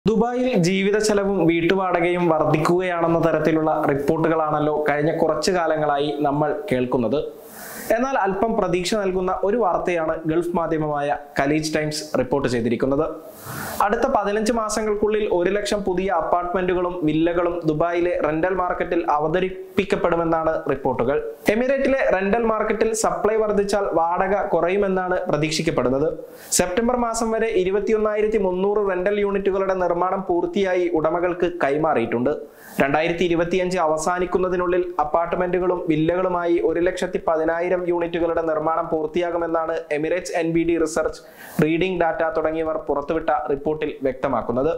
ദുബായിൽ ജീവിത ചെലവും വീട്ടുവാടകയും വർദ്ധിക്കുകയാണെന്ന തരത്തിലുള്ള റിപ്പോർട്ടുകളാണല്ലോ കഴിഞ്ഞ കുറച്ചു കാലങ്ങളായി നമ്മൾ കേൾക്കുന്നത് എന്നാൽ അല്പം പ്രതീക്ഷ നൽകുന്ന ഒരു വാർത്തയാണ് ഗൾഫ് മാധ്യമമായ കലീജ് ടൈംസ് റിപ്പോർട്ട് ചെയ്തിരിക്കുന്നത് അടുത്ത പതിനഞ്ച് മാസങ്ങൾക്കുള്ളിൽ ഒരു ലക്ഷം പുതിയ അപ്പാർട്ട്മെന്റുകളും വില്ലകളും ദുബായിലെ റെന്റൽ മാർക്കറ്റിൽ അവതരിപ്പിക്കപ്പെടുമെന്നാണ് റിപ്പോർട്ടുകൾ എമിറേറ്റിലെ റെന്റൽ മാർക്കറ്റിൽ സപ്ലൈ വർദ്ധിച്ചാൽ വാടക കുറയുമെന്നാണ് പ്രതീക്ഷിക്കപ്പെടുന്നത് സെപ്റ്റംബർ മാസം വരെ ഇരുപത്തിയൊന്നായിരത്തി മുന്നൂറ് റെന്റൽ യൂണിറ്റുകളുടെ നിർമ്മാണം പൂർത്തിയായി ഉടമകൾക്ക് കൈമാറിയിട്ടുണ്ട് രണ്ടായിരത്തി ഇരുപത്തിയഞ്ച് അവസാനിക്കുന്നതിനുള്ളിൽ അപ്പാർട്ട്മെന്റുകളും വില്ലകളുമായി ഒരു ലക്ഷത്തി പതിനായിരം യൂണിറ്റുകളുടെ നിർമ്മാണം പൂർത്തിയാകുമെന്നാണ് Emirates N B D research reading data തുടങ്ങിയവർ പുറത്തുവിട്ട റിപ്പോർട്ടിൽ വ്യക്തമാക്കുന്നത്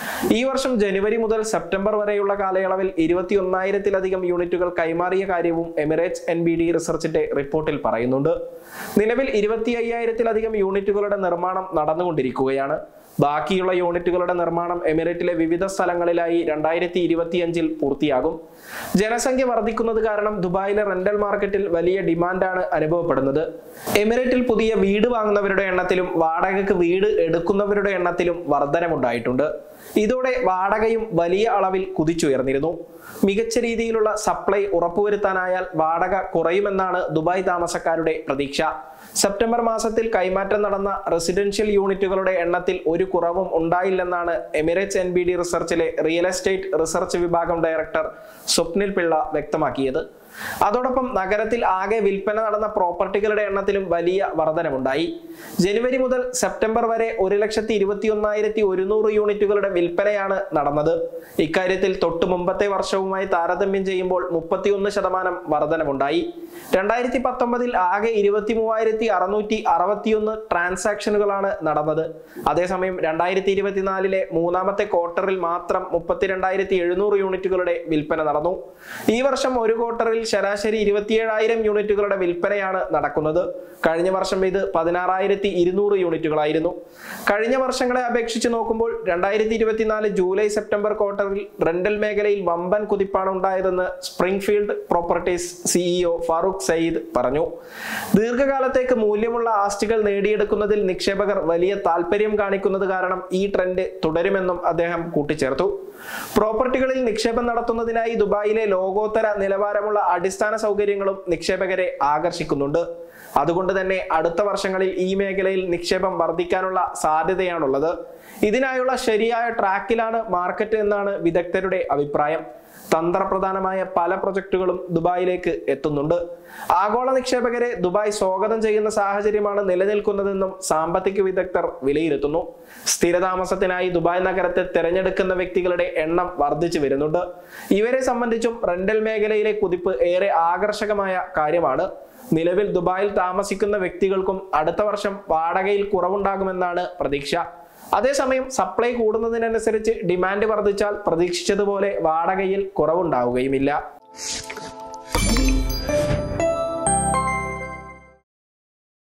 ഈ വർഷം ജനുവരി മുതൽ സെപ്റ്റംബർ വരെയുള്ള കാലയളവിൽ ഇരുപത്തിയൊന്നായിരത്തിലധികം യൂണിറ്റുകൾ കൈമാറിയ കാര്യവും എമിറേറ്റ്സ് എൻ ബി ഡി റിസർച്ചിന്റെ റിപ്പോർട്ടിൽ പറയുന്നുണ്ട് നിലവിൽ ഇരുപത്തി അയ്യായിരത്തിലധികം യൂണിറ്റുകളുടെ നിർമ്മാണം നടന്നുകൊണ്ടിരിക്കുകയാണ് ബാക്കിയുള്ള യൂണിറ്റുകളുടെ നിർമ്മാണം എമിറേറ്റിലെ വിവിധ സ്ഥലങ്ങളിലായി രണ്ടായിരത്തി ഇരുപത്തിയഞ്ചിൽ പൂർത്തിയാകും ജനസംഖ്യ വർദ്ധിക്കുന്നത് കാരണം ദുബായിലെ റെന്റൽ മാർക്കറ്റിൽ വലിയ ഡിമാൻഡാണ് അനുഭവപ്പെടുന്നത് എമിറേറ്റിൽ പുതിയ വീട് വാങ്ങുന്നവരുടെ എണ്ണത്തിലും വാടകയ്ക്ക് വീട് എടുക്കുന്നവരുടെ എണ്ണത്തിലും വർധനമുണ്ടായിട്ടുണ്ട് ഇതോടെ വാടകയും വലിയ അളവിൽ കുതിച്ചുയർന്നിരുന്നു മികച്ച രീതിയിലുള്ള സപ്ലൈ ഉറപ്പുവരുത്താനായാൽ വാടക കുറയുമെന്നാണ് ദുബായ് താമസക്കാരുടെ പ്രതീക്ഷ സെപ്റ്റംബർ മാസത്തിൽ കൈമാറ്റം നടന്ന റെസിഡൻഷ്യൽ യൂണിറ്റുകളുടെ എണ്ണത്തിൽ ഒരു കുറവും ഉണ്ടായില്ലെന്നാണ് എമിറേറ്റ്സ് എൻ ബി ഡി റിസർച്ചിലെ റിയൽ എസ്റ്റേറ്റ് റിസർച്ച് വിഭാഗം ഡയറക്ടർ സ്വപ്നിൽ പിള്ള വ്യക്തമാക്കിയത് അതോടൊപ്പം നഗരത്തിൽ ആകെ വിൽപ്പന നടന്ന പ്രോപ്പർട്ടികളുടെ എണ്ണത്തിലും വലിയ വർധനമുണ്ടായി ജനുവരി മുതൽ സെപ്റ്റംബർ വരെ ഒരു ലക്ഷത്തി ഇരുപത്തി ഒന്നായിരത്തി ഒരുന്നൂറ് യൂണിറ്റുകളുടെ വിൽപ്പനയാണ് നടന്നത് ഇക്കാര്യത്തിൽ തൊട്ടു മുമ്പത്തെ വർഷവുമായി താരതമ്യം ചെയ്യുമ്പോൾ മുപ്പത്തിയൊന്ന് ശതമാനം വർധനമുണ്ടായി രണ്ടായിരത്തി പത്തൊമ്പതിൽ ആകെ ഇരുപത്തി മൂവായിരത്തി അറുന്നൂറ്റി അറുപത്തിയൊന്ന് ട്രാൻസാക്ഷനുകളാണ് നടന്നത് അതേസമയം രണ്ടായിരത്തി ഇരുപത്തിനാലിലെ മൂന്നാമത്തെ ക്വാർട്ടറിൽ മാത്രം മുപ്പത്തിരണ്ടായിരത്തി എഴുന്നൂറ് യൂണിറ്റുകളുടെ വിൽപ്പന നടന്നു ഈ വർഷം ഒരു ക്വാർട്ടറിൽ ശരാശരി ഇരുപത്തിയേഴായിരം യൂണിറ്റുകളുടെ വിൽപ്പനയാണ് നടക്കുന്നത് കഴിഞ്ഞ വർഷം ഇത് പതിനാറായിരത്തി ഇരുന്നൂറ് യൂണിറ്റുകളായിരുന്നു കഴിഞ്ഞ വർഷങ്ങളെ അപേക്ഷിച്ച് നോക്കുമ്പോൾ രണ്ടായിരത്തി ഇരുപത്തിനാല് ജൂലൈ സെപ്റ്റംബർ ക്വാർട്ടറിൽ റെന്റൽ മേഖലയിൽ വമ്പൻ കുതിപ്പാണ് ഉണ്ടായതെന്ന് Springfield properties CEO Farooq Syed പറഞ്ഞു ദീർഘകാലത്തേക്ക് മൂല്യമുള്ള ആസ്തികൾ നേടിയെടുക്കുന്നതിൽ നിക്ഷേപകർ വലിയ താല്പര്യം കാണിക്കുന്നത് കാരണം ഈ ട്രെൻഡ് തുടരുമെന്നും അദ്ദേഹം കൂട്ടിച്ചേർത്തു പ്രോപ്പർട്ടികളിൽ നിക്ഷേപം നടത്തുന്നതിനായി ദുബായിലെ ലോകോത്തര നിലവാരമുള്ള അടിസ്ഥാന സൗകര്യങ്ങളും നിക്ഷേപകരെ ആകർഷിക്കുന്നുണ്ട് അതുകൊണ്ട് തന്നെ അടുത്ത വർഷങ്ങളിൽ ഈ മേഖലയിൽ നിക്ഷേപം വർദ്ധിക്കാനുള്ള സാധ്യതയാണുള്ളത് ഇതിനായുള്ള ശരിയായ ട്രാക്കിലാണ് മാർക്കറ്റ് എന്നാണ് വിദഗ്ധരുടെ അഭിപ്രായം തന്ത്രപ്രധാനമായ പല പ്രൊജക്ടുകളും ദുബായിലേക്ക് എത്തുന്നുണ്ട് ആഗോള നിക്ഷേപകരെ ദുബായ് സ്വാഗതം ചെയ്യുന്ന സാഹചര്യമാണ് നിലനിൽക്കുന്നതെന്നും സാമ്പത്തിക വിദഗ്ധർ വിലയിരുത്തുന്നു സ്ഥിരതാമസത്തിനായി ദുബായ് നഗരത്തെ തിരഞ്ഞെടുക്കുന്ന വ്യക്തികളുടെ എണ്ണം വർദ്ധിച്ചു വരുന്നുണ്ട് ഇവരെ സംബന്ധിച്ചും റെന്റൽ മേഖലയിലെ കുതിപ്പ് ഏറെ ആകർഷകമായ കാര്യമാണ് നിലവിൽ ദുബായിൽ താമസിക്കുന്ന വ്യക്തികൾക്കും അടുത്ത വർഷം വാടകയിൽ കുറവുണ്ടാകുമെന്നാണ് പ്രതീക്ഷ അതേസമയം സപ്ലൈ കൂടുന്നതിനനുസരിച്ച് ഡിമാൻഡ് വർദ്ധിച്ചാൽ പ്രതീക്ഷിച്ചതുപോലെ വാടകയിൽ കുറവുണ്ടാവുകയുമില്ല